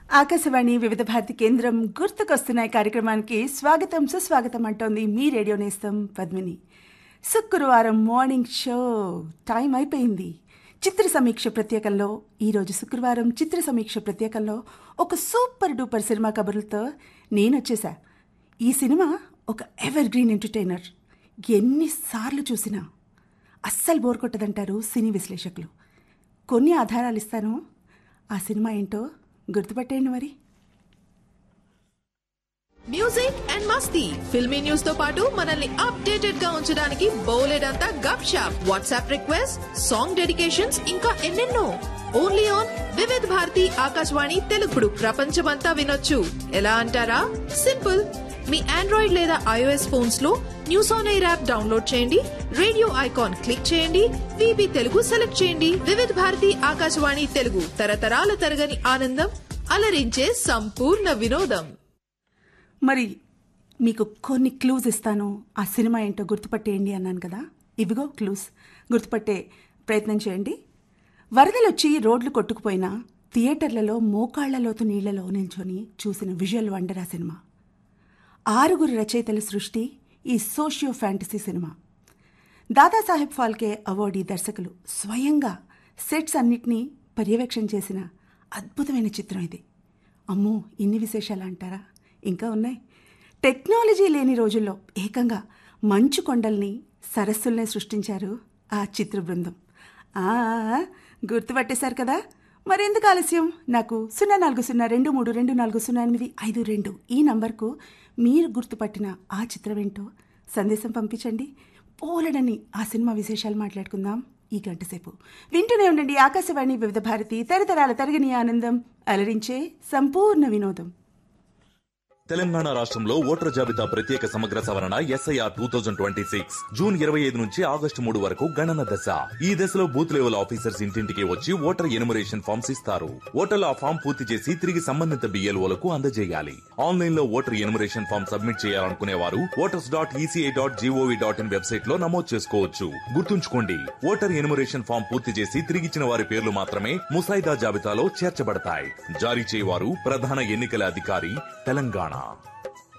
ఆకాశవాణి వివిధ భారతి కేంద్రం గుర్తుకొస్తున్నాయి కార్యక్రమానికి స్వాగతం సుస్వాగతం అంటోంది మీ రేడియో నేస్తం పద్మిని శుక్రవారం మార్నింగ్ షో టైం అయిపోయింది చిత్ర సమీక్ష ప్రత్యేకంలో ఈరోజు శుక్రవారం చిత్ర సమీక్ష ప్రత్యేకంలో ఒక సూపర్ డూపర్ సినిమా కబుర్లతో నేను వచ్చేసా ఈ సినిమా ఒక ఎవర్ గ్రీన్ ఎంటర్టైనర్ ఎన్నిసార్లు చూసినా అస్సలు బోర్ కొట్టదంటారు సినీ విశ్లేషకులు కొన్ని ఆధారాలు ఇస్తాను ఆ సినిమా ఏంటో గుర్తుపట్టేయండి మరి మ్యూజిక్ అండ్ మస్తీ ఫిల్మీ న్యూస్ తో పాటు మనల్ని అప్డేటెడ్ గా ఉంచడానికి బోలెడంతా Gup Shup WhatsApp request song dedications ఇంకా ఎన్నెన్నో ఓన్లీ ఆన్ వివిధ్ భారతి ఆకాశవాణి తెలుగుడు ప్రపంచమంతా వినొచ్చు ఎలా అంటారా సింపుల్ మీ ఆండ్రాయిడ్ లేదా ఐఓఎస్ ఫోన్స్ లో news on air app download చేయండి రేడియో ఐకాన్ క్లిక్ చేయండి విబి తెలుగు సెలెక్ట్ చేయండి వివిధ భారతి ఆకాశవాణి తెలుగు తరతరాల తరగని ఆనందం అలరించే సంపూర్ణ వినోదం మరి మీకు కొన్ని క్లూస్ ఇస్తాను ఆ సినిమా ఏంటో గుర్తుపట్టేయండి అన్నాను కదా ఇవిగో క్లూస్ గుర్తుపట్టే ప్రయత్నం చేయండి వరదలొచ్చి రోడ్లు కొట్టుకుపోయినా థియేటర్లలో మోకాళ్లలోతు నీళ్లలో నిల్చొని చూసిన విజువల్ వండర్ ఆ సినిమా ఆరుగురు రచయితల సృష్టి ఈ socio fantasy cinema Dadasaheb Phalke awardee దర్శకులు స్వయంగా సెట్స్ అన్నిటినీ పర్యవేక్షణ చేసిన అద్భుతమైన చిత్రం ఇది అమ్మో ఇన్ని విశేషాలు అంటారా ఇంకా ఉన్నాయి టెక్నాలజీ లేని రోజుల్లో ఏకంగా మంచు కొండల్ని సరస్సుల్నే సృష్టించారు ఆ చిత్ర బృందం ఆ, గుర్తుపట్టేశారు కదా మరెందుకు ఆలస్యం నాకు సున్నా నాలుగు సున్నా రెండు మూడు రెండు నాలుగు సున్నా ఎనిమిది ఐదు రెండు ఈ నంబర్కు మీరు గుర్తుపట్టిన ఆ చిత్రం ఏంటో సందేశం పంపించండి పోలడని ఆ సినిమా విశేషాలు మాట్లాడుకుందాం ఈ గంట సేపు వింటూనే ఉండండి ఆకాశవాణి వివిధ భారతి తరతరాల తరగని ఆనందం అలరించే సంపూర్ణ వినోదం తెలంగాణ రాష్ట్రంలో ఓటర్ జాబితా ప్రత్యేక సమగ్ర సవరణ S I R two thousand twenty six June ఇరవై ఐదు నుంచి ఆగస్టు మూడు వరకు గణన దశ ఈ దశలో బూత్ లెవెల్ ఆఫీసర్స్ ఇంటింటికి వచ్చి ఓటర్ ఎనుమరేషన్ ఫామ్స్ ఇస్తారు ఓటర్లు ఆ ఫామ్ పూర్తి చేసి తిరిగి సంబంధిత బిఎల్ఓలకు అందజేయాలి ఆన్లైన్ లో ఓటర్ ఎనుమరేషన్ ఫామ్ సబ్మిట్ చేయాలనుకునే వారు voters dot E C I dot G O V dot in website లో నమోదు చేసుకోవచ్చు గుర్తుంచుకోండి ఓటర్ ఎనుమరేషన్ ఫామ్ పూర్తి చేసి తిరిగిచ్చిన వారి పేర్లు మాత్రమే ముసాయిదా జాబితాలో చేర్చబడతాయి జారీ చేయవారు ప్రధాన ఎన్నికల అధికారి తెలంగాణ